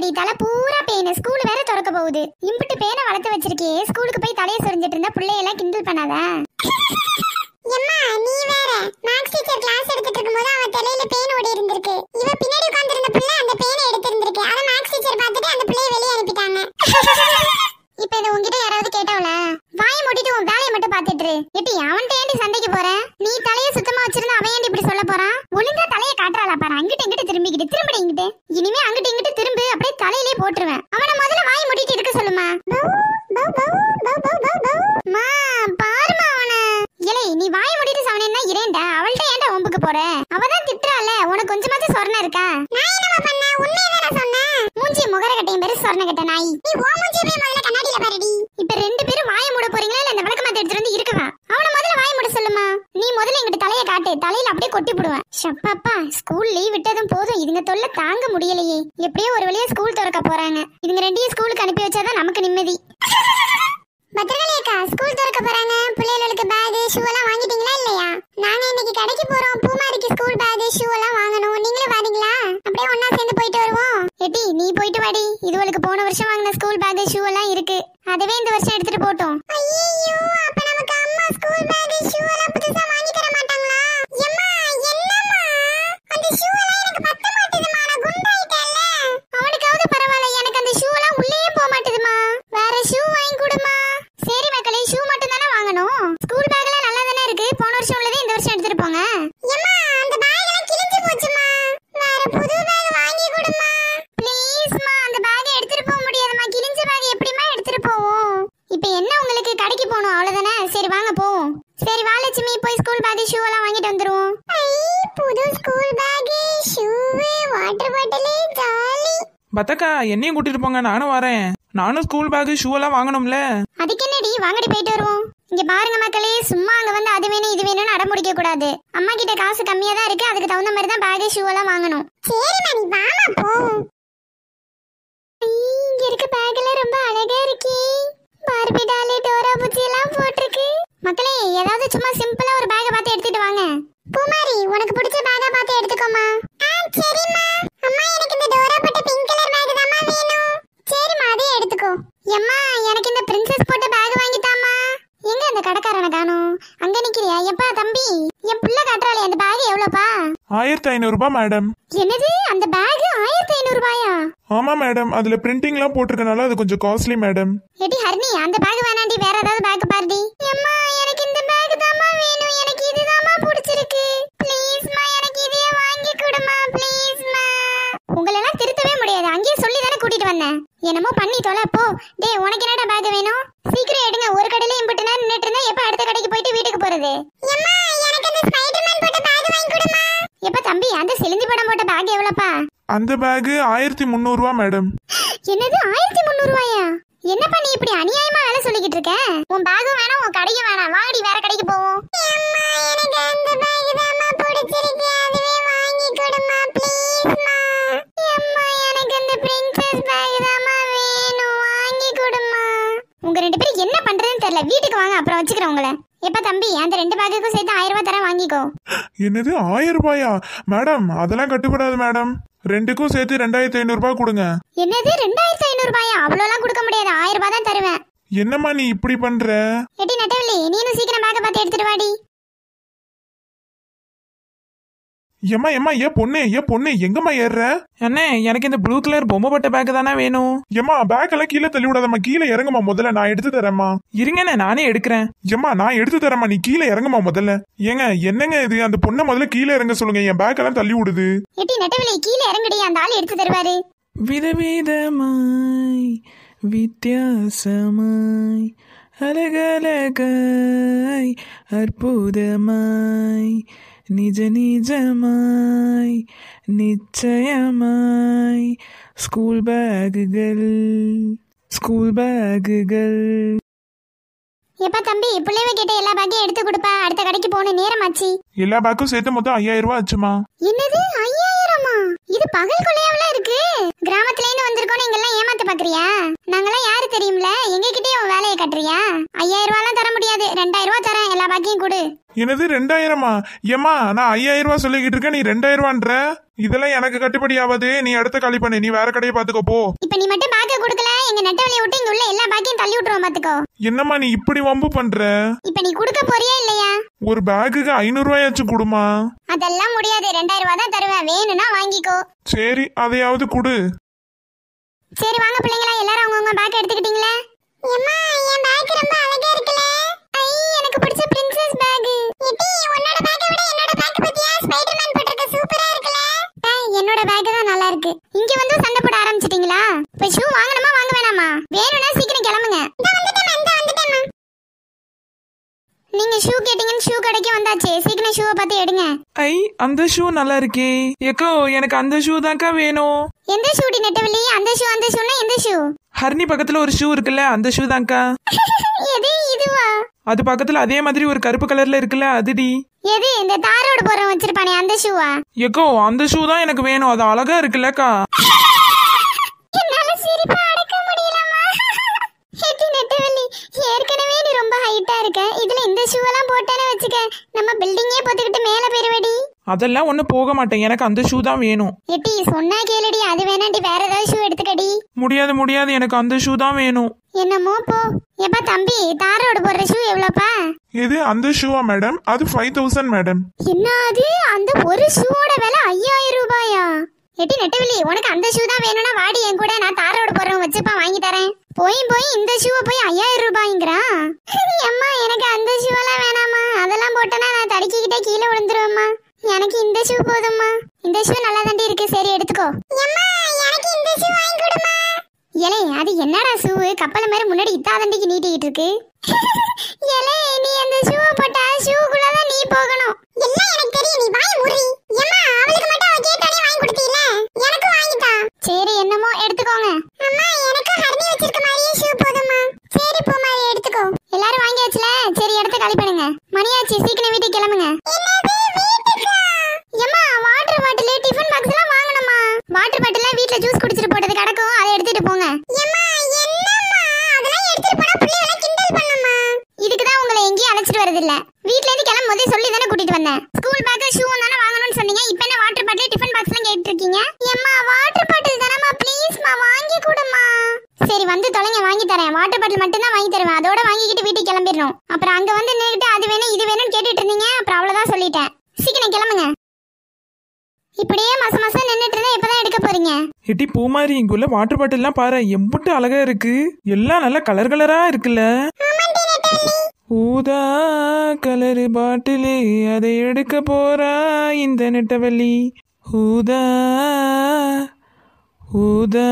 ஆமாண்டி தலை பூரா பேனு ஸ்கூல் வேற திறக்க போகுது இம்புட்டு பேனை வளர்த்து வச்சிருக்கே ஸ்கூலுக்கு போய் தலையை சொரிஞ்சிட்டு இருந்தா பிள்ளையெல்லாம் கிண்டல் பண்ணாத எம்மா நீ வேற மேக்ஸ் டீச்சர் கிளாஸ் எடுத்துட்டு இருக்கும்போது அவன் தலையில பேன் ஓடி இருந்திருக்கு இவ பின்னாடி உட்கார்ந்திருந்த பிள்ளை அந்த பேனை எடுத்திருந்திருக்கு அத மேக்ஸ் டீச்சர் பார்த்துட்டு அந்த பிள்ளைய வெளியே அனுப்பிட்டாங்க இப்ப இதை உன்கிட்ட யாராவது கேட்டவள வாய் மூடிட்டு உன் வேலையை மட்டும் பாத்துட்டு இரு. ஏட்டி அவன்கிட்ட ஏண்டி சண்டைக்கு போற நீ தலைய சுத்தமா வச்சிருந்தா அவன் ஏண்டி இப்படி சொல்ல போறான் ஒழுங்கா தலைய காட்டுறாளா பாரு அங்கிட்டு இங்கிட்டு திரும்பிக்கிட்டு திரும்பிடு இங்கிட்டு இனிமே அங்கிட்டு இங்கிட்டு திரும்பு அப்படியே தலையிலே போட்டுருவேன் அவனை முதல்ல வாய் மூடிட்டு இருக்க சொல்லுமா மா பாருமா அவனை இலை நீ வாய் மூடிட்டு சவனேன்னா இரேண்டா அவள்கிட்ட ஏன்டா ஒம்புக்கு போற அவதான் திட்டுறால உனக்கு கொஞ்சமாச்சும் சொரணை இருக்கா நான் என்னமா பண்ணேன் உண்மையை தானே சொன்னேன் மூஞ்சி முகர கட்டையும் பேரு சொரணை கட்ட நாய் நீ ஓ மூஞ்சியை போய் முதல்ல கண்ணாடியில பாருடி இப்ப ரெண்டு பேரும் வாய மூட போறீங்களா இல்ல இந்த விளக்க மாத்த எடுத்துட்டு வந்து இருக்கவா அவன முதல்ல வாய மூட சொல்லுமா நீ முதல்ல எங்கிட்ட தலைய காட்டு தலையில அப்படியே கொட்டி போடுவேன் ஷப்பாப்பா ஸ்கூல் லீவ் விட்டதும் போதும் இதுங்க தொல்லை தாங்க முடியலையே எப்படியோ ஒரு வழியா ஸ்கூல் திறக்க போறாங்க இதுங்க ரெண்டையும் ஸ்கூலுக்கு அனுப்பி வச்சாதான் நமக்கு நிம்மதி பத்திரகாளி அக்கா ஸ்கூல் திறக்க போறாங்க பிள்ளைகளுக்கு பேக் ஷூ எல்லாம் வாங்கிட்டீங்களா இல்லையா நாங்க இன்னைக்கு கடைக்கு போறோம் பூமாரிக்கு ஸ்கூல் பேக் ஷூ எல்லாம் வாங்கணும் நீங்களும் வாரீங்களா அப்படியே ஒண்ணா சேர்ந்து போயிட்டு வருவோம் எட்டி நீ போயிட்டு வாடி இதுவளுக்கு போன வருஷம் வாங்கின ஸ்கூல் பேக் ஷூ எல்லாம் இருக்கு அதுவே இந்த வருஷம் எடுத்துட்டு போட்டோம் ஐயோ அப்ப நமக்கு அம்மா ஸ்கூல் பேக் ஷூ எல்லாம் புதுசா வாங்கி தர மாட்டாங்களா எம்மா என்னம்மா அந்த ஷூ எல்லாம் எனக்கு பத்த மாட்டேதுமா நான் குண்டாயிட்டேன்ல அவனுக்காவது பரவாயில்ல எனக்கு அந்த ஷூ எல்லாம் உள்ளேயே போக மாட்டுதுமா வேற ஷூ வாங்கி கொடுமா சரி மக்களே ஷூ மட்டும் தானே வாங்கணும் ஸ்கூல் பேக்ல நல்லா தானே இருக்கு போன வருஷம் உள்ளதே இந்த வருஷம் எடுத்துட்டு போங்க எம்மா அந்த பேக் எல்லாம் கிழிஞ்சு போச்சுமா வேற புது பேக் வாங்கி கொடுமா ப்ளீஸ்மா அந்த பேக் எடுத்துட்டு போக முடியாதுமா கிழிஞ்ச பேக் எப்படிமா எடுத்துட்டு போவோம் இப்போ என்ன உங்களுக்கு கடைக்கு போகணும் அவ்வளவுதானே சரி வாங்க போவோம் சரி வா லட்சுமி போய் ஸ்கூல் பேக் ஷூ எல்லாம் வாங்கிட்டு வந்துருவோம் ஐ புது school bag shoe water bottle jolly பத்தக்கா என்னையும் கூட்டிட்டு போங்க நானும் வரேன் நானும் ஸ்கூல் பேக் ஷூ எல்லாம் வாங்கணும்ல அதுக்கு என்னடி வாங்கடி போயிட்டு வருவோம் இங்க பாருங்க மக்களே சும்மா அங்க வந்து அது வேணும் இது வேணும்னு அடம் முடிக்க கூடாது அம்மா கிட்ட காசு கம்மியா தான் இருக்கு அதுக்கு தகுந்த மாதிரி தான் பேக் ஷூ எல்லாம் வாங்கணும் சரிம்மா நீ வாமா போவோம் ஐ, இங்க இருக்க பேக் எல்லாம் ரொம்ப அழகா இருக்கே பார்பி டாலி டோரா பூச்சி எல்லாம் போட்டிருக்கு மக்களே ஏதாவது சும்மா சிம்பிளா ஒரு பேக்கை பார்த்து எடுத்துட்டு வாங்க பூமாரி உனக்கு பிடிச்ச பேக்கா பார்த்து எடுத்துக்கோமா ஆ சரிம்மா அம்மா எனக்கு இந்த டோரா போட்ட பிங்க் கலர் பேக் தாம்மா வேணும் சரிம்மா அதே எடுத்துக்கோ எம்மா எனக்கு இந்த பிரின்சஸ் போட்ட பேக் வாங்கித்தாம்மா எங்க அந்த கடைக்காரனை காணோம் அங்க நிக்கிறியா எப்பா தம்பி என் புள்ள காட்டுறாளே அந்த பேக் எவ்வளோப்பா ஆயிரத்தி ஐநூறுபா மேடம் என்னது அந்த பேக் ஆயிரத்தி ஐநூறு ரூபாயா ஆமா மேடம் அதுல பிரிண்டிங்லாம் போட்டிருக்கனால அது கொஞ்சம் காஸ்ட்லி மேடம் ஏடி ஹர்னி அந்த பேக் வேணாண்டி வேற ஏதாவது பேக் பாருடி அம்மா எனக்கு இந்த பேக் தாம்மா வேணும் எனக்கு இதுதாம்மா பிடிச்சிருக்கு ப்ளீஸ்மா எனக்கு இதையே வாங்கி கொடுமா ப்ளீஸ்மா உங்களை எல்லாம் திருத்தவே முடியாது அங்கேயே சொல்லி தானே கூட்டிட்டு வந்தேன் என்னமோ பண்ணி தொலை போ டேய் உனக்கு என்னடா பேக் வேணும் சீக்கிரம் எடுங்க ஒரு கடையில இம்புட்டு நேரம் நின்னுட்டு இருந்தா எப்ப அடுத்த கடைக்கு போயிட்டு வீட்டுக்கு போறது அம்மா எனக்கு அந்த ஸ்பைடர்மேன் போட்ட பேக் வாங்கி கொடுமா எப்ப தம்பி அந்த சிலிந்தி படம் போட்ட பேக் எவ்வளோப்பா அந்த பேக் ஆயிரத்தி முந்நூறுவா மேடம் என்னது ஆயிரத்தி முந்நூறு ரூபாயா என்னப்பா நீ இப்படி அநியாயமா வேலை சொல்லிக்கிட்டு இருக்க உன் பேகும் வேணாம் உன் கடையும் வேணாம் வாங்கடி வேற கடைக்கு போவோம் அம்மா எனக்கு அந்த பேக் தாம்மா பிடிச்சிருக்கு அதுவே வாங்கி கொடுமா ப்ளீஸ்மா அம்மா எனக்கு அந்த பிரின்சஸ் பேக் தாம்மா வேணும் வாங்கி கொடுமா உங்க ரெண்டு பேரும் என்ன பண்றதுன்னு தெரியல வீட்டுக்கு வாங்க அப்புறம் வச்சுக்கிறேன் உங்களை எப்ப தம்பி அந்த ரெண்டு பேக்குக்கும் சேர்த்து ஆயிரம் ரூபாய் தரேன் வாங்கிக்கோ என்னது ஆயிரம் ரூபாயா மேடம் அதெல்லாம் கட்டுப்படாது மேடம் ரெண்டுக்கும் சேர்த்து ரெண்டாயிரத்தி ஐநூறுபா கொடுங்க என்னது ரெண்டாயிரத்தி ஐநூறு ரூபாயா அவ்வளோலாம் கொடுக்க முடியாது ஆயிரம் ரூபாய் தான் தருவேன் என்னம்மா நீ இப்படி பண்ற எட்டி நட்டவள்ளி நீனும் சீக்கிரம் பேக்கை பார்த்து எடுத்துட்டு வாடி ஏம்மா ஏம்மா ஏன் பொண்ணு ஏன் பொண்ணு எங்கம்மா ஏறுற அண்ணே எனக்கு இந்த ப்ளூ கலர் பொம்மை பட்ட பேக் தானே வேணும் ஏம்மா பேக் எல்லாம் கீழே தள்ளி விடாதம்மா கீழே இறங்குமா முதல்ல நான் எடுத்து தரேம்மா இருங்கண்ணே நானே எடுக்கிறேன் ஏம்மா நான் எடுத்து தரேம்மா நீ கீழே இறங்குமா முதல்ல ஏங்க என்னங்க இது அந்த பொண்ணை முதல்ல கீழே இறங்க சொல்லுங்க என் பேக் எல்லாம் தள்ளி விடுது எட்டி நட்டவள்ளி கீழே இறங்குடி அந்த ஆள் எடுத்து தருவாரு விதவிதமாய் வித்தியாசமாய் அழகழகாய் அற்புதமாய் நிஜ நிஜமாய் நிச்சயமாய் ஸ்கூல் பேக்குகள் ஸ்கூல் பேக்குகள் எப்ப தம்பி பிள்ளைவ கிட்ட எல்லா பேக்கையும் எடுத்து கொடுப்பா அடுத்த கடைக்கு போகணும் நேரமாச்சு எல்லா பேக்கும் சேர்த்து மொத்தம் ஐயாயிரம் ரூபாய் ஆச்சுமா என்னது ஐயாயிரமா இது பகல் கொள்ளையாவில இருக்கு கிராமத்துல இருந்து வந்திருக்கோம் நீங்க எல்லாம் ஏமாத்த பாக்குறியா நாங்கெல்லாம் யாரு தெரியும்ல எங்க கிட்டே உன் வேலையை கட்டுறியா ஐயாயிரம் ரூபாய்லாம் தர முடியாது ரெண்டாயிரம் ரூபாய் தரேன் எல்லா பாக்கியும் கொடு என்னது ரெண்டாயிரமா ஏமா நான் ஐயாயிரம் ரூபாய் சொல்லிக்கிட்டு இருக்கேன் நீ ரெண்டாயிரம் ரூபான்ற இதெல்லாம் எனக்கு கட்டுப்படி ஆகாது நீ அடுத்த காலி பண்ணு நீ வேற கடையை பாத்துக்கோ போ இப்ப நீ மட்டும் பேக்க கொடுக்கல எங்க நெட்ட வழியை விட்டு இங்க உள்ள எல்லா பேக்கையும் தள்ளி விட்டுருவோம் பாத்துக்கோ என்னம்மா நீ இப்படி வம்பு பண்ற இப்ப நீ கொடுக்க போறியா இல்லையா ஒரு பேக்குக்கு ஐநூறு ரூபாயாச்சும் கொடுமா அதெல்லாம் முடியாது ரெண்டாயிரம் ரூபாய் தான் தருவேன் வேணும்னா வாங்கிக்கோ சரி அதையாவது கொடு சரி வாங்க பிள்ளைங்களா எல்லாரும் அவங்கவுங்க பேக் எடுத்துக்கிட்டீங்களா எம்மா என் பேக் ரொம்ப அழகா இருக்குல்ல ஐ எனக்கு பிடிச்ச பிரின்சஸ் பேக் எட்டி உன்னோட பேக்கை விட என்னோட பேக் பத்தியா ஸ்பைடர்மேன் போட்டிருக்க சூப்பரா இருக்குல்ல என்னோட பேக் தான் நல்லா இருக்கு இங்க வந்து சண்டை போட ஆரம்பிச்சிட்டீங்களா இப்ப ஷூ வாங்கணுமா வாங்க வேணாமா வேணும்னா சீக்கிரம் கிளம்புங்க இந்த வந்துட்டேம்மா இந்த வந்துட்டேம்மா நீங்க ஷூ கேட்டீங்கன்னு ஷூ கடைக்கு வந்தாச்சு சீக்கிரம் ஷூவை பார்த்து எடுங்க ஐ அந்த ஷூ நல்லா இருக்கே ஏக்கோ எனக்கு அந்த ஷூ தான்க்கா வேணும் எந்த ஷூடி நெட்டவில்லி அந்த ஷூ அந்த ஷூனா எந்த ஷூ ஹர்னி பக்கத்துல ஒரு ஷூ இருக்குல்ல அந்த ஷூ தான்க்கா எது இதுவா அது பக்கத்துல அதே மாதிரி ஒரு கருப்பு கலர்ல இருக்குல்ல அதுடி எது இந்த தாரோடு போறவன் வச்சிருப்பானே அந்த ஷூவா ஏக்கோ அந்த ஷூ தான் எனக்கு வேணும் அது அழகா இருக்குல்லக்கா என்னால சிரிப்பா அடக்க முடியலம்மா ஹெட்டி நெட்டவெளி ஏற்கனவே நீ ரொம்ப ஹைட்டா இருக்க இதுல இந்த ஷூ எல்லாம் போட்டானே வச்சுக்க நம்ம பில்டிங்கே போத்துக்கிட்டு மேல போயிருவடி அதெல்லாம் ஒன்றும் போக மாட்டேன் எனக்கு அந்த ஷூ தான் வேணும் எட்டி சொன்னா கேளுடி அது வேணாண்டி வேற ஏதாவது ஷூ எடுத்துக்கடி முடியாது முடியாது எனக்கு அந்த ஷூ தான் வேணும் என்னமோ போ எப்பா தம்பி தாரோடு போடுற ஷூ எவ்வளோப்பா இது அந்த ஷூவா மேடம் அது ஃபைவ் தௌசண்ட் மேடம் என்ன அது அந்த ஒரு ஷூவோட விலை ஐயாயிரம் ரூபாயா எட்டி நெட்டவிலி உனக்கு அந்த ஷூ தான் வேணும்னா வாடி என் கூட நான் தாரோட போடுறவன் வச்சுப்பா வாங்கி தரேன் போய் போய் இந்த ஷூவை போய் ஐயாயிரம் ரூபாய்ங்கிறான் அம்மா எனக்கு அந்த ஷூவெல்லாம் வேணாம்மா அதெல்லாம் போட்டேன்னா நான் தடுக்கிக்கிட்டே கீழே விழுந்துருவேம்மா எனக்கு இந்த ஷூ போதும்மா இந்த ஷூ நல்லா தாண்டி இருக்கு சரி எடுத்துக்கோ எம்மா எனக்கு இந்த ஷூ வாங்கி கொடுமா ஏலே அது என்னடா ஷூ கப்பல் மாதிரி முன்னாடி இத்தாதண்டிக்கு நீட்டிக்கிட்டு இருக்கு ஏலே நீ அந்த ஷூவை போட்டா ஷூக்குள்ள தான் நீ போகணும் எல்லாம் எனக்கு தெரியும் நீ வாய் முறி எம்மா அவளுக்கு மட்டும் அவ கேட்டானே வாங்கி கொடுத்தீல எனக்கும் வாங்கிட்டா சரி என்னமோ எடுத்துக்கோங்க அம்மா எனக்கு ஹர்னி வச்சிருக்க மாதிரியே ஷூ போதுமா சரி போ மாதிரி எடுத்துக்கோ எல்லாரும் வாங்கியாச்சுல சரி இடத்த காலி பண்ணுங்க மணியாச்சு சீக்கிரம் வீட்டுக்கு கிளம்புங்க ஏம்மா வாட்டர் பாட்டில் டிஃபன் பாக்ஸ் எல்லாம் வாங்கணுமா வாட்டர் பாட்டில் வீட்ல ஜூஸ் குடிச்சிட்டு போட்டது கிடக்கும் அதை எடுத்துட்டு போங்க எம்மா என்னம்மா அதெல்லாம் எடுத்துட்டு போனா பிள்ளைகளை கிண்டல் பண்ணுமா இதுக்கு தான் உங்களை எங்கேயும் அழைச்சிட்டு வரது இல்ல வீட்ல இருந்து கிளம்பும் போதே சொல்லி தானே கூட்டிட்டு வந்தேன் ஸ்கூல் பேக் ஷூ தானே வாங்கணும்னு சொன்னீங்க இப்போ என்ன வாட்டர் பாட்டில் டிஃபன் பாக்ஸ் எல்லாம் கேட்டு இருக்கீங்க ஏம்மா வாட்டர் பாட்டில் தானேம்மா ப்ளீஸ்மா வாங்கி கொடுமா சரி வந்து தொலைங்க வாங்கி தரேன் வாட்டர் பாட்டில் மட்டும் தான் வாங்கி தருவேன் அதோட வாங்கிக்கிட்டு வீட்டுக்கு கிளம்பிடணும் அப்புறம் அங்க வந்து நின்னுட்டு அது வேணும் இது வேணும்னு கேட்டுட்டு இருந்தீங்க அப்புறம் அவ்வளவுதான் சொல்லிட்டேன் சீக்கிரம் கிளம்புங்க இப்படியே மாசம் மாசம் நின்னுட்டு இருந்தா எப்பதான் எடுக்க போறீங்க எட்டி பூமாரி இங்குள்ள வாட்டர் பாட்டில்லாம் பாரு எம்புட்டு அழகா இருக்கு எல்லாம் நல்லா கலர் கலரா இருக்குல்ல ஊதா கலரு பாட்டிலு அதை எடுக்க போறா இந்த நெட்டவள்ளி ஊதா ஊதா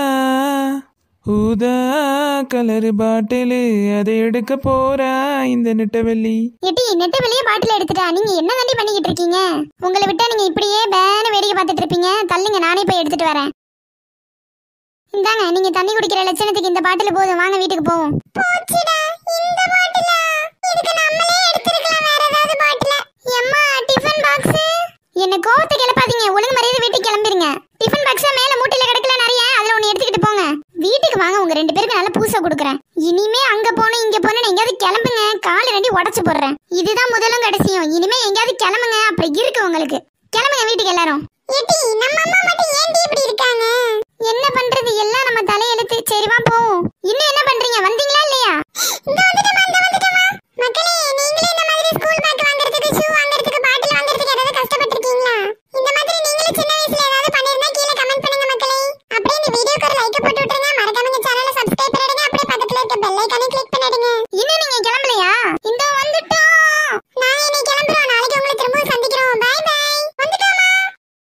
ஊதா கலரு பாட்டிலு அதை எடுக்க போறா இந்த நெட்டவள்ளி எட்டி நெட்ட வெளியே பாட்டில் எடுத்துட்டா நீங்க என்ன தாண்டி பண்ணிக்கிட்டு இருக்கீங்க உங்களை விட்டா நீங்க இப்படியே பேன வேடிக்கை பார்த்துட்டு இருப்பீங்க தள்ளுங்க நானே போய் எடுத்துட்டு வரேன் இந்தாங்க நீங்க தண்ணி குடிக்கிற லட்சணத்துக்கு இந்த பாட்டில் போதும் வாங்க வீட்டுக்கு போவோம் போச்சுடா இந்த பாட்டிலா இதுக்கு நம்மளே எடுத்துருக்கலாம் வேற ஏதாவது பாட்டில எம்மா டிஃபன் பாக்ஸ் என்ன கோவத்தை கிளப்பாதீங்க ஒழுங்கு மரியாதை வீட்டுக்கு கிளம்பிருங்க டிஃபன் பாக்ஸ் மேல மூட்டையில கிடக்கல நிறைய அதுல ஒன்னு எடுத்துக்கிட்டு போங்க வீட்டுக்கு வாங்க உங்க ரெண்டு பேருக்கு நல்ல பூசை கொடுக்குறேன் இனிமே அங்க போகணும் இங்க போகணும் எங்கேயாவது கிளம்புங்க கால் ரெண்டி உடச்சு போடுறேன் இதுதான் முதலும் கடைசியும் இனிமே எங்கேயாவது கிளம்புங்க அப்புறம் இருக்கு உங்களுக்கு கிளம்புங்க வீட்டுக்கு எல்லாரும் ஏட்டி நம்ம அம்மா மட்டும் ஏன்டி இப்படி இருக்காங்க என்ன பண்றது எல்லாம் நம்ம தலையெழுத்து சரி வா போவோம் இன்னும் என்ன பண்றீங்க வந்தீங்களா இல்லையா இந்த வந்துட்டமா இந்த வந்துட்டமா மக்களே நீங்களே இந்த மாதிரி ஸ்கூல் பேக் வாங்குறதுக்கு ஷூ வாங்குறதுக்கு பாட்டில் வாங்குறதுக்கு ஏதாவது கஷ்டப்பட்டிருக்கீங்களா இந்த மாதிரி நீங்களும் சின்ன வயசுல ஏதாவது பண்ணிருந்தா கீழே கமெண்ட் பண்ணுங்க மக்களே அப்படியே இந்த வீடியோக்கு ஒரு லைக் போட்டு விட்டுருங்க மறக்காம இந்த சேனலை சப்ஸ்கிரைப் பண்ணிடுங்க அப்படியே பக்கத்துல இருக்க பெல் ஐகானை கிளிக் பண்ணிடுங்க இன்னும் நீங்க